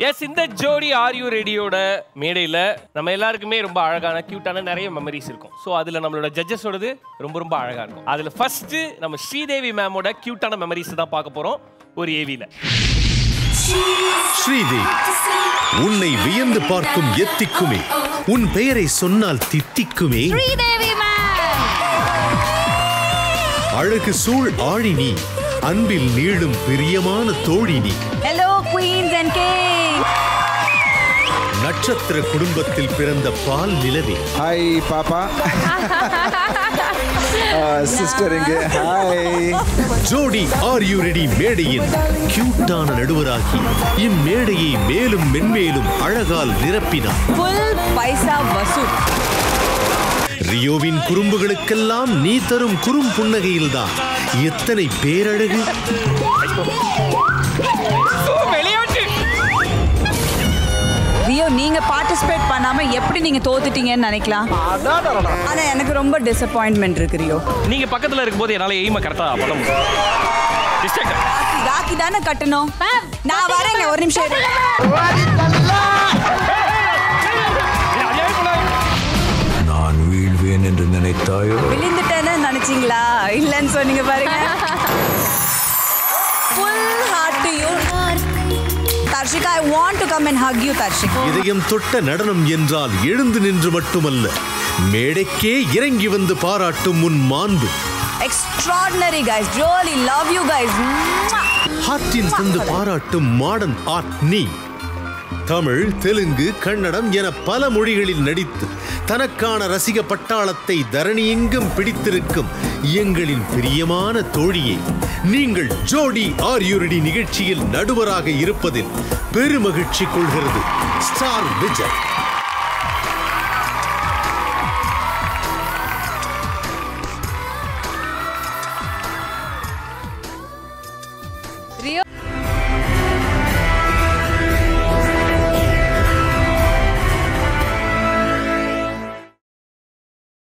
S இந்த ஜோடி are you ரெடியோட மேடையில நம்ம எல்லாருக்குமே ரொம்ப அழகான கியூட்டான நிறைய மெமரிஸ் இருக்கும் ஸோ அதுல நம்மளோட ஜட்ஜஸோடது ரொம்ப ரொம்ப அழகா இருக்கும் அதுல ஃபர்ஸ்ட் நம்ம ஸ்ரீதேவி மேமோட கியூட்டான மெமரிஸ் தான் பார்க்க போறோம் ஒரு ஏவில ஸ்ரீதேவி உன்னை வியந்து பார்க்கும் எத்திக்குமே உன் பெயரை சொன்னால் தித்திக்குமே ஸ்ரீதேவி மேம் அழகு சூழ் ஆழினி அன்பில் நீளும் பிரியமான தோழினி ஹலோ குயின்ஸ் அண்ட் கிங் நட்சத்திர குடும்பத்தில் பிறந்த பால் நிலவே ஹாய் பாப்பா சிஸ்டர் இங்க ஹாய் ஜோடி ஆர் யூ ரெடி மேடையின் கியூட்டான நடுவராகி இம்மேடையை மேலும் மென்மேலும் அழகால் நிரப்பினார் ஃபுல் பைசா வசூல் ரியோவின் குறும்புகளுக்கெல்லாம் நீ தரும் குறும் புன்னகையில்தான் எத்தனை பேரழகு விளையாட்டு ரியோ நீங்க பார்ட்டிசிபேட் பண்ணாம எப்படி நீங்க தோத்துட்டீங்கன்னு நினைக்கலாம் ஆனா எனக்கு ரொம்ப டிசப்பாயின்மெண்ட் இருக்கு ரியோ நீங்க பக்கத்துல இருக்கும்போது என்னால எய்ம கரெக்டா பண்ண முடியும் Distract. ராக்கி ராக்கி தானே கட்டணும் நான் வரேங்க ஒரு நிமிஷம் இரு. இது அநியாயம் பண்ணாதீங்க. நான் வீழ்வேன் என்று நினைத்தாயோ விழுந்துட்டேன்னு நினைச்சீங்களா இல்லைன்னு சொன்னீங்க பாருங்க full heart to you Darshika I want to come and hug you Darshika இதயம் தொட்ட நடனம் என்றால் எழுந்து நின்று மட்டுமல்ல மேடைக்கே இறங்கி வந்து பாராட்டும் உன் மாண்பு extraordinary guys really love you guys ஹார்ட்டில் தந்து பாராட்டும் மாடர்ன் ஆர்ட் நீ தமிழ் தெலுங்கு கன்னடம் என பல மொழிகளில் நடித்து தனக்கான ரசிக பட்டாளத்தை தரணியெங்கும் பிடித்திருக்கும் எங்களின் பிரியமான தோழியை நீங்கள் ஜோடி ஆர்யூரடி நிகழ்ச்சியில் நடுவராக இருப்பதில் பெருமகிழ்ச்சி கொள்கிறது ஸ்டார் விஜய்